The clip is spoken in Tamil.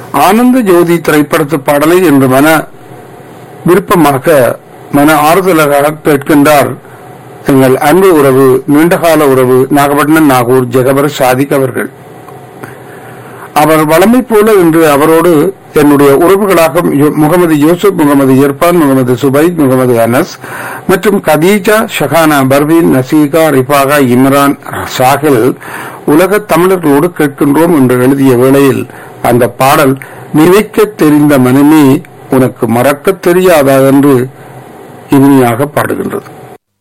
ஆனந்த ஜோதி திரைப்படத்து பாடலை என்று மன விருப்பமாக மன ஆறுதலாக கேட்கின்றார் எங்கள் அன்பு உறவு நீண்டகால உறவு நாகப்பட்டினம் நாகூர் ஜெகபர் சாதிக் அவர்கள் அவர் வளமை போல இன்று அவரோடு என்னுடைய உறவுகளாக யு- முகமது யூசுப் முகமது இர்பான் முகமது சுபைத் முகமது அனஸ் மற்றும் கதீஜா ஷஹானா பர்வீன் நசீகா ரிஃபாகா இம்ரான் சாஹில் உலக தமிழர்களோடு கேட்கின்றோம் என்று எழுதிய வேளையில் அந்த பாடல் நினைக்க தெரிந்த மனமே உனக்கு மறக்கத் தெரியாதா என்று இனிமையாக பாடுகின்றது